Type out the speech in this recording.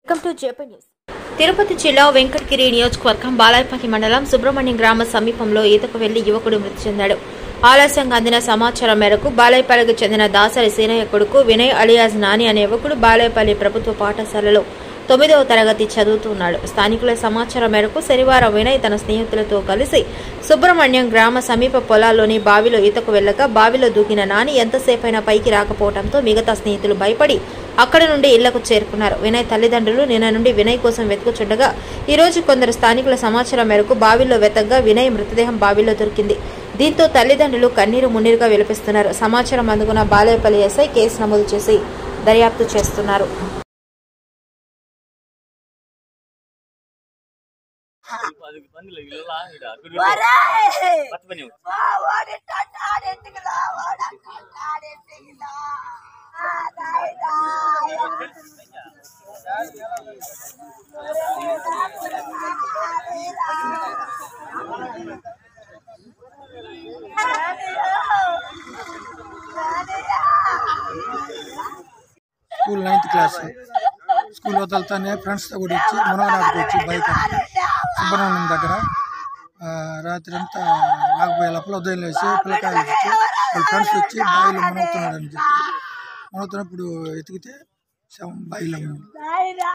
Welcome to JP news Tirupati జిల్లా వెంకటగిరి నియోజకవర్గం బాలాయపల్లి మండలం సుబ్రహ్మణ్యం గ్రామ సమీపంలో ఈతకు వెళ్లి యువకుడు మృతి చెందాడు ఆలస్యంగా అందిన సమాచారం మేరకు బాలాయపల్లికి చెందిన దాసరి సీనయ్య కొడుకు వినయ్ అలియాజ్ నాని అనే యువకుడు బాలాయపల్లి ప్రభుత్వ పాఠశాలలో తొమ్మిదవ తరగతి చదువుతున్నాడు స్థానికుల సమాచారం మేరకు శనివారం వినయ్ తన స్నేహితులతో కలిసి సుబ్రహ్మణ్యం గ్రామ సమీప పొలాల్లోని బావిలో ఈతకు వెళ్ళగా బావిలో దూకిన నాని ఎంతసేపైనా పైకి రాకపోవడంతో మిగతా స్నేహితులు భయపడి అక్కడి నుండి ఇళ్లకు చేరుకున్నారు వినయ్ తల్లిదండ్రులు నిన్న నుండి వినయ్ కోసం వెతుకుచుండగా ఈ రోజు కొందరు స్థానికుల సమాచారం మేరకు బావిలో వెతకగా వినయ్ మృతదేహం బావిలో దొరికింది దీంతో తల్లిదండ్రులు కన్నీరు మున్నీరుగా విలపిస్తున్నారు సమాచారం అందుకున్న బాలేపల్లి ఎస్ఐ కేసు నమోదు చేసి దర్యాప్తు చేస్తున్నారు அதுக்கு பண்ணல இல்ல இட அக்குடி ఒరేయ్! பத்து பண்ணி మా వాడి తంటాడెందుకులా? వాడు తంటాడెందుకులా? ఆ నాయనా! స్కూల్ నైన్త్ క్లాస్ స్కూల్ వదలుతానే ఫ్రెండ్స్తో కూడా వచ్చి మునగనాథ్కి వచ్చి బైక్ ఎక్కి సుబ్రహ్మణ్యం దగ్గర ఆ, రాత్రి అంతా ఆగిపోయే లోపల ఉదయం లేచి పిల్లకాయలు వచ్చి వాళ్ళ ఫ్రెండ్స్ వచ్చి బావిలో మునుగుతున్నాడు అని చెప్పి మునుగుతున్నప్పుడు ఎతికితే శవం బావిలో ఉంది నాయనా!